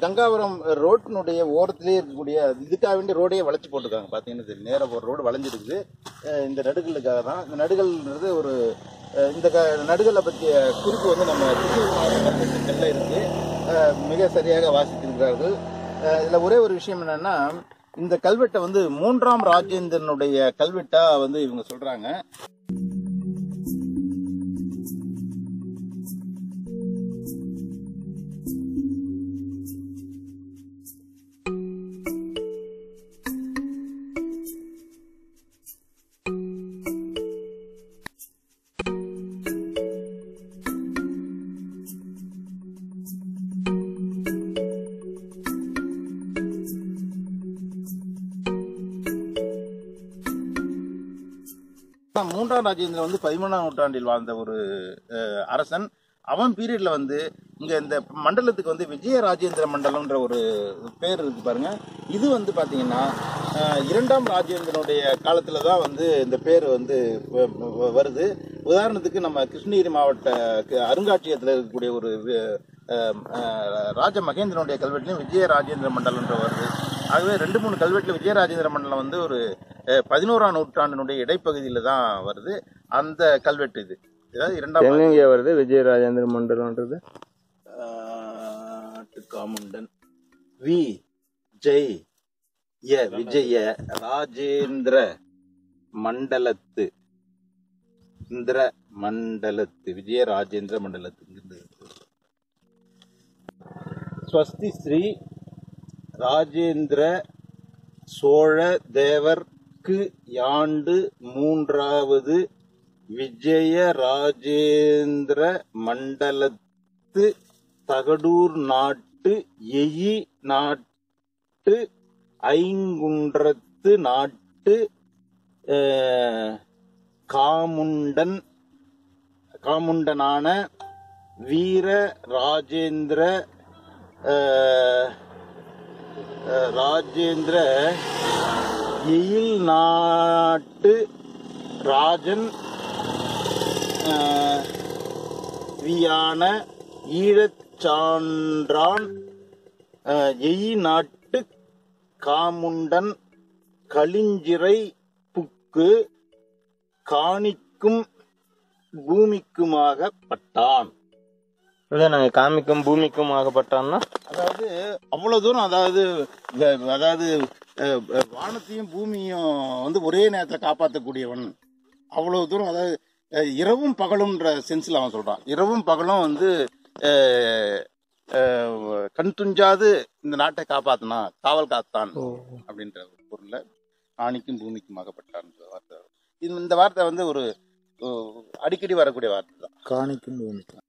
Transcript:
கங்காபுரம் ரோட்டினுடைய ஓரத்திலே இருக்கக்கூடிய இதுக்காக வேண்டி ரோடையே வளைச்சு போட்டிருக்காங்க பார்த்தீங்கன்னா தெரியும். நேரா ஒரு ரோடு வளைஞ்சிருக்குது அஹ் இந்த நடுகளுக்காக தான் இந்த நடுகள்ன்றது ஒரு அஹ் இந்த க நடுகளை பற்றிய குறிப்பு வந்து நம்ம கிருஷ்ணகிரி மாவட்டத்தில் இருக்கு அஹ் மிக சரியாக வாசித்திருக்கிறார்கள் அஹ் இதுல ஒரே ஒரு விஷயம் என்னன்னா இந்த கல்வெட்டை வந்து மூன்றாம் ராஜேந்திரனுடைய கல்வெட்டா வந்து இவங்க சொல்றாங்க ஆனா, மூன்றாம் ராஜேந்திரன் வந்து பதிமூணாம் நூற்றாண்டில் வாழ்ந்த ஒரு அஹ், அரசன் அவன் பீரியட்ல வந்து இங்க இந்த மண்டலத்துக்கு வந்து விஜய ராஜேந்திர மண்டலம்ன்ற ஒரு பேர் இருக்கு பாருங்க இது வந்து பாத்தீங்கன்னா அஹ், இரண்டாம் ராஜேந்திரனுடைய காலத்துல தான் வந்து இந்த பேர் வந்து வ- வ- வருது உதாரணத்துக்கு நம்ம கிருஷ்ணகிரி மாவட்ட க- அருங்காட்சியகத்தில் இருக்கக்கூடிய ஒரு வி- அஹ், அஹ், ராஜ மகேந்திரனுடைய கல்வெட்டுலையும் விஜய ராஜேந்திர மண்டலம்ன்ற வருது ஆகவே ரெண்டு மூணு கல்வெட்டுல விஜய ராஜேந்திர மண்டலம் வந்து ஒரு அஹ், பதினோராம் நூற்றாண்டினுடைய இடைப்பகுதியில தான் வருது அந்த கல்வெட்டு இது அதாவது இரண்டாம் எங்கெங்க வருது விஜயராஜேந்திர மண்டலம்ன்றது ஆஹ், காமுண்டன் வி ஜெய் ய விஜய ராஜேந்திர மண்டலத்து இந்திர மண்டலத்து விஜய ராஜேந்திர மண்டலத்து ஸ்வஸ்தி ஸ்ரீ ராஜேந்திர சோழ தேவர்க்கு யாண்டு மூன்றாவது விஜய ராஜேந்திர மண்டலத்து தகடூர் நாட்டு எயி நாட்டு ஐங்குன்றத்து நாட்டு அஹ், காமுண்டன் காமுண்டனான வீர ராஜேந்திர அஹ், அஹ், ராஜேந்திர எயில் நாட்டு ராஜன் அஹ், வியான ஈழச் சான்றான் அஹ், எயி நாட்டு காமுண்டன் களிஞ்சிறை புக்கு காணிக்கும் பூமிக்குமாக பட்டான் இல்லை நாங்கள் காமிக்கும் பூமிக்கும் ஆகப்பட்டான்னா அதாவது அவ்வளவு தூரம் அதாவது வ- அதாவது அஹ், அஹ், வானத்தையும் பூமியும் வந்து ஒரே நேரத்தில் காப்பாற்றக்கூடியவன் அவ்வளவு தூரம் அதாவது அஹ், இரவும் பகலும்ன்ற சென்ஸ்ல அவன் சொல்றான் இரவும் பகலும் வந்து அஹ், அஹ், கண் துஞ்சாது இந்த நாட்டை காப்பாத்தினா காவல் காத்தான் அப்படின்ற ஒரு பொருள்ல ஆணிக்கும் பூமிக்கும் ஆகப்பட்டான் வார்த்தை வரும். இது இந்த வார்த்தை வந்து ஒரு அஹ், அடிக்கடி வரக்கூடிய வார்த்தை தான் காணிக்கும் பூமிக்கும்